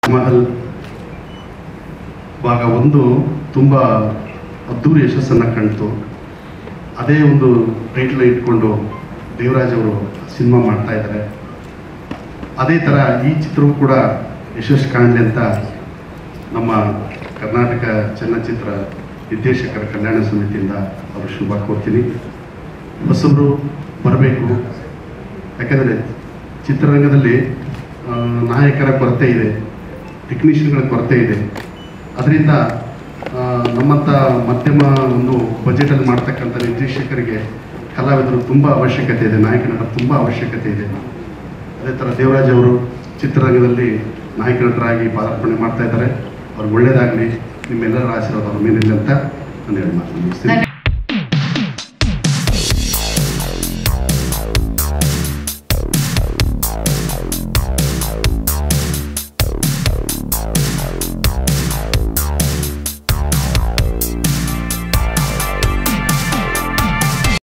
ಮಹಲ್ ಭಾಗ ಒಂದು ತುಂಬ ಅದ್ದೂರಿ ಯಶಸ್ಸನ್ನು ಕಾಣ್ತು ಅದೇ ಒಂದು ಟೈಟ್ಲ್ ಇಟ್ಕೊಂಡು ದೇವರಾಜ್ ಅವರು ಸಿನಿಮಾ ಮಾಡ್ತಾ ಇದ್ದಾರೆ ಅದೇ ಥರ ಈ ಚಿತ್ರವೂ ಕೂಡ ಯಶಸ್ಸು ಕಾಣಲಿ ಅಂತ ನಮ್ಮ ಕರ್ನಾಟಕ ಚಲನಚಿತ್ರ ನಿರ್ದೇಶಕರ ಕಲ್ಯಾಣ ಸಮಿತಿಯಿಂದ ಅವರು ಶುಭ ಕೋರ್ತೀನಿ ಹೊಸಬರು ಬರಬೇಕು ಯಾಕಂದರೆ ಚಿತ್ರರಂಗದಲ್ಲಿ ಆ, ನಾಯಕರ ಕೊರತೆ ಇದೆ ಟೆಕ್ನಿಷಿಯನ್ಗಳ ಕೊರತೆ ಇದೆ ಅದರಿಂದ ಆ, ನಮ್ಮಂಥ ಮಧ್ಯಮ ಒಂದು ಬಜೆಟಲ್ಲಿ ಮಾಡ್ತಕ್ಕಂಥ ನಿರ್ದೇಶಕರಿಗೆ ಕಲಾವಿದರು ತುಂಬ ಅವಶ್ಯಕತೆ ಇದೆ ನಾಯಕ ನಟ ತುಂಬ ಅವಶ್ಯಕತೆ ಇದೆ ಅದೇ ಥರ ದೇವರಾಜ್ ಅವರು ಚಿತ್ರರಂಗದಲ್ಲಿ ನಾಯಕ ನಟರಾಗಿ ಪಾದಾರ್ಪಣೆ ಮಾಡ್ತಾ ಇದ್ದಾರೆ ಅವ್ರಿಗೆ ಒಳ್ಳೇದಾಗಲಿ ನಿಮ್ಮೆಲ್ಲರ ಆಶೀರ್ವಾದ ಅವ್ರ ಮೇಲಿಲ್ಲ ಅಂತ ನಾನು ಹೇಳಿ ಮಾತು ಮುಗಿಸ್ತೀನಿ